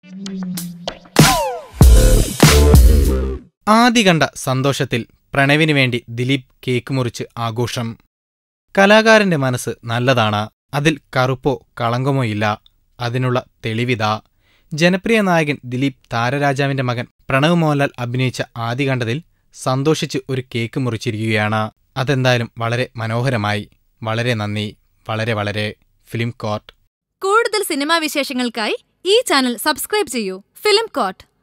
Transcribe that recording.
ആദ്യ കണ്ട സന്തോഷത്തിൽ പ്രണവിന് വേണ്ടി ദിലീപ് കേക്ക് മുറിച്ച് ആഘോഷം കലാകാരന്റെ മനസ്സ് നല്ലതാണ് അതിൽ കറുപ്പോ കളങ്കമോ ഇല്ല അതിനുള്ള തെളിവിതാ ജനപ്രിയ നായകൻ ദിലീപ് താരരാജാവിന്റെ മകൻ പ്രണവ് മോഹൻലാൽ അഭിനയിച്ച ആദ്യ കണ്ടതിൽ സന്തോഷിച്ച് ഒരു കേക്ക് മുറിച്ചിരിക്കുകയാണ് അതെന്തായാലും വളരെ മനോഹരമായി വളരെ നന്ദി വളരെ വളരെ ഫിലിം കോർട്ട് കൂടുതൽ സിനിമാ വിശേഷങ്ങൾക്കായി ഈ ചാനൽ സബ്സ്ക്രൈബ് ചെയ്യൂ ഫിലിം കോട്ട്